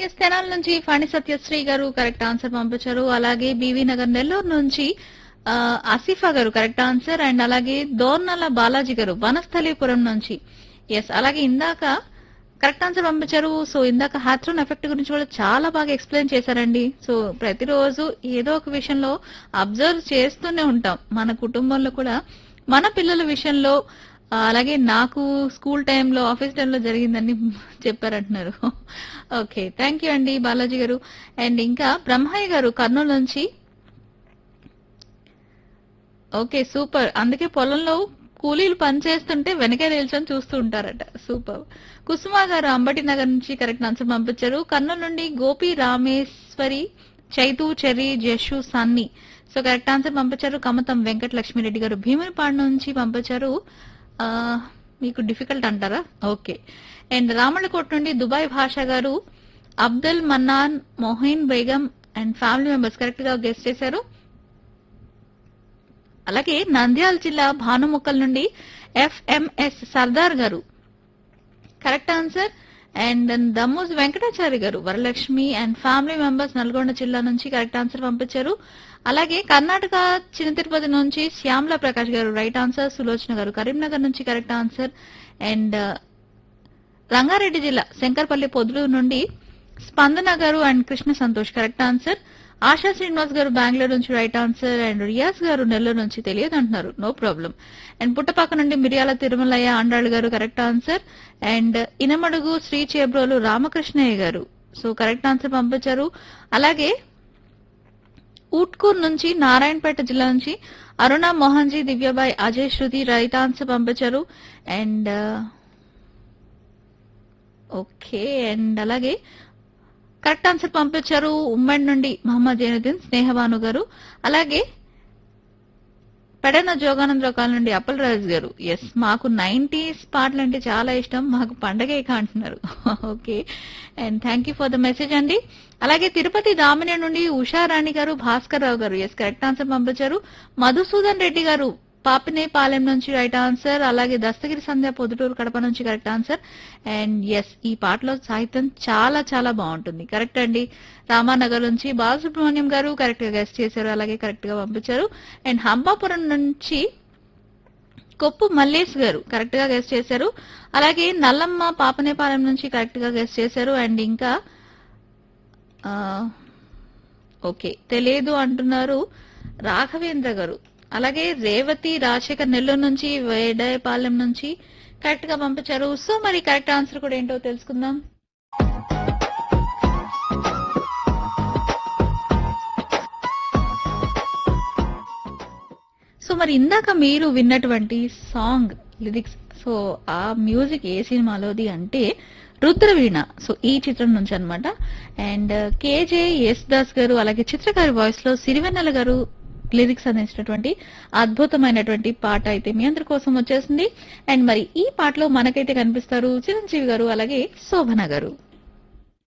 yes తెనాల నుంచి ఫణి సత్యశ్రీ గారు correct answer పంపించారు అలాగే బీవీ నగర్ నెల్లూరు నుంచి ఆ, ఆసిఫా గారు కరెక్ట్ ఆన్సర్ అండ్ అలాగే దోర్నల బాలాజీ గారు వనస్థలీపురం నుంచి ఎస్ అలాగే ఇందాక కరెక్ట్ ఆన్సర్ పంపించారు సో ఇందాక హ్యాథ్రోన్ ఎఫెక్ట్ గురించి కూడా చాలా బాగా ఎక్స్ప్లెయిన్ చేశారండి సో ప్రతిరోజు ఏదో ఒక విషయంలో అబ్జర్వ్ చేస్తూనే ఉంటాం మన కుటుంబంలో కూడా మన పిల్లల విషయంలో ఆ, అలాగే నాకు స్కూల్ టైంలో ఆఫీస్ టైంలో జరిగిందని చెప్పారంటున్నారు ఓకే థ్యాంక్ యూ అండి బాలాజీ గారు అండ్ ఇంకా బ్రహ్మయ్య గారు కర్నూలు నుంచి ఓకే సూపర్ అందుకే పొలంలో కూలీలు పని చేస్తుంటే వెనకే నిల్చొని చూస్తూ ఉంటారట సూపర్ కుసుమ గారు అంబటి నగర్ నుంచి కరెక్ట్ ఆన్సర్ పంపించారు కర్నూలు నుండి Gopi Rameshwari Chaitu Cherry Jashu Sunny so correct answer పంపించారు కమతం వెంకట లక్ష్మిరెడ్డి గారు భీమునిపాడు నుంచి పంపించారు ఆ, మీకు డిఫికల్ట్ అంటారా ఓకే అండ్ రామళ్ళకోట నుండి Dubai Basha garu Abdul Mannan Mohin Begum and family members correct గా గెస్ట్ చేశారు అలాగే నంద్యాల జిల్లా భానుముక్కల్ నుండి FMS Sardar garu correct answer and Dammoj Venkatachari garu Varalakshmi and family members Nalgonda జిల్లా నుంచి కరెక్ట్ ఆన్సర్ పంపించారు అలాగే కర్ణాటక చిన్న తిరుపతి నుంచి శ్యామల ప్రకాష్ గారు రైట్ ఆన్సర్ సులోచన గారు కరీంనగర్ నుంచి కరెక్ట్ ఆన్సర్ అండ్ రంగారెడ్డి జిల్లా శంకర్పల్లి పొదులు నుండి Spandana garu and Krishna Santosh correct answer Asha Srinivas garu Bengaluru నుంచి రైట్ ఆన్సర్ అండ్ రియాజ్ గారు నెల్లూరు నుంచి తెలియదు అంటున్నారు నో ప్రాబ్లం అండ్ పుట్టపక్క నుండి మిరియాల Tirumalayya Andal garu correct answer and Inamadugu Sri Chebrolu Ramakrishnayya garu so correct answer పంపించారు అలాగే ఊట్కూర్ నుంచి నారాయణపేట జిల్లా నుంచి అరుణ మోహన్జీ దివ్యబాయ్ అజయ్ శృతి రైట్ ఆన్సర్ పంపించారు అండ్ ఓకే అండ్ అలాగే కరెక్ట్ ఆన్సర్ పంపించారు ఉమ్మడి నుండి మహమ్మద్ జైనుద్దీన్ స్నేహబాను గారు అలాగే పెడన జోగానందరావు కాలం నుండి అప్పల్ రాజు గారు ఎస్ మాకు నైన్టీస్ పాటలు అంటే చాలా ఇష్టం మాకు పండగే అంటున్నారు okay and thank you for the message అండి అలాగే తిరుపతి దామిని నుండి ఉషారాణి గారు భాస్కర్ రావు గారు ఎస్ కరెక్ట్ ఆన్సర్ పంపించారు మధుసూదన్ రెడ్డి గారు పాపినేపాలెం నుంచి రైట్ ఆన్సర్ అలాగే దస్తగిరి సంధ్య పొద్దుటూరు కడప నుంచి కరెక్ట్ ఆన్సర్ అండ్ ఎస్ ఈ పాటలో సాహిత్యం చాలా చాలా బాగుంటుంది కరెక్ట్ అండి రామానగర్ నుంచి బాలసుబ్రహ్మణ్యం గారు కరెక్ట్ గా గెస్ట్ చేశారు అలాగే కరెక్ట్ గా పంపించారు అండ్ హంబాపురం నుంచి కొప్పు మల్లేష్ గారు కరెక్ట్ గా గెస్ట్ చేశారు అలాగే నల్లమ్మ పాపనేపాలెం నుంచి కరెక్ట్ గా గెస్ట్ చేశారు అండ్ ఇంకా ఆ, ఓకే తెలియదు అంటున్నారు రాఘవేంద్ర గారు అలాగే రేవతి రాజశేఖర్ నెల్లూరు నుంచి వేడాయపాలెం నుంచి కరెక్ట్ గా పంపించారు సో మరి కరెక్ట్ ఆన్సర్ కూడా ఏంటో తెలుసుకుందాం సో మరి ఇందాక మీరు విన్నటువంటి సాంగ్ లిరిక్స్ సో ఆ మ్యూజిక్ ఏ సినిమాలోది అంటే రుద్రవీణ సో ఈ చిత్రం నుంచి అన్నమాట అండ్ కేజే ఎస్ దాస్ గారు అలాగే చిత్రకారి వాయిస్ లో సిరివెన్నెల గారు లిరిక్స్ అందించినటువంటి అద్భుతమైనటువంటి పాట అయితే మీ అందరి కోసం వచ్చేసింది అండ్ మరి ఈ పాటలో మనకైతే కనిపిస్తారు చిరంజీవి గారు అలాగే శోభన గారు